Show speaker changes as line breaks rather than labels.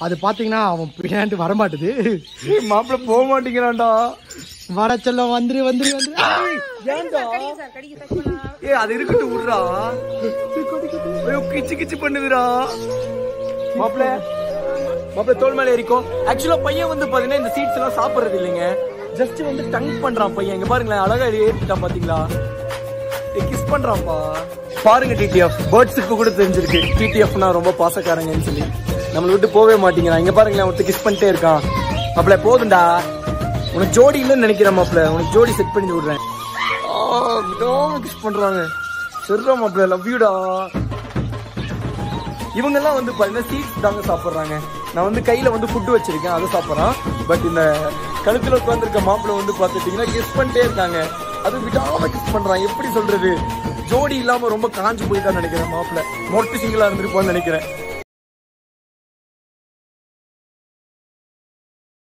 அது பாத்தீங்கன்னா அவன் பின்னாண்டு வரமாட்டுது
மாப்பிள்ள போக மாட்டேங்கிறான்டா
வர செல்லம் வந்துரு வந்துரு வந்துரு
ஏன்டா ஏ அது இருக்கட்டும் விடுறா ஐயோ கிச்சு கிச்சு பண்ணுதுடா மாப்பிள்ள மாப்பிள்ள தோல் மேல ஏறிக்கும் ஆக்சுவலா பையன் வந்து பாத்தீங்கன்னா இந்த சீட்ஸ் எல்லாம் சாப்பிடுறது இல்லைங்க ஜஸ்ட் வந்து டங் பண்றான் பையன் இங்க பாருங்களேன் அழகா ஏறிட்டான் பாத்தீங்களா கிஸ் பண்றான்ப்பா பாருங்க டிடிஎஃப் பேர்ட்ஸுக்கு கூட தெரிஞ்சிருக்கு டிடிஎஃப்னா ரொம்ப பாசக்காரங்கன்னு சொல்லி நம்மளை விட்டு போகவே மாட்டேங்கிறான் இங்க பாருங்களேன் ஒருத்தர் கிஸ் பண்ணிட்டே இருக்கான் மாப்பிள்ள போதும்டா உனக்கு ஜோடி இல்லைன்னு நினைக்கிறேன் மாப்பிள்ள உனக்கு ஜோடி செட் பண்ணி விடுறேன் விடாம கிஸ் பண்றாங்க சரிடா மாப்பிள்ள லவ் யூடா இவங்க எல்லாம் வந்து பாத்தீங்கன்னா சீட்ஸ் தாங்க சாப்பிடுறாங்க நான் வந்து கையில வந்து ஃபுட் வச்சிருக்கேன் அதை சாப்பிட்றான் பட் இந்த கழுத்துல உட்காந்துருக்க மாப்பிள்ள வந்து பாத்துட்டீங்கன்னா கிஸ் பண்ணிட்டே இருக்காங்க அது விடாம கிஸ் பண்றான் எப்படி சொல்றது ஜோடி இல்லாம ரொம்ப காஞ்சு போயிட்டான்னு நினைக்கிறேன் மாப்பிள்ள மொட்டு சிங்கிளா இருந்திருப்பான்னு நினைக்கிறேன்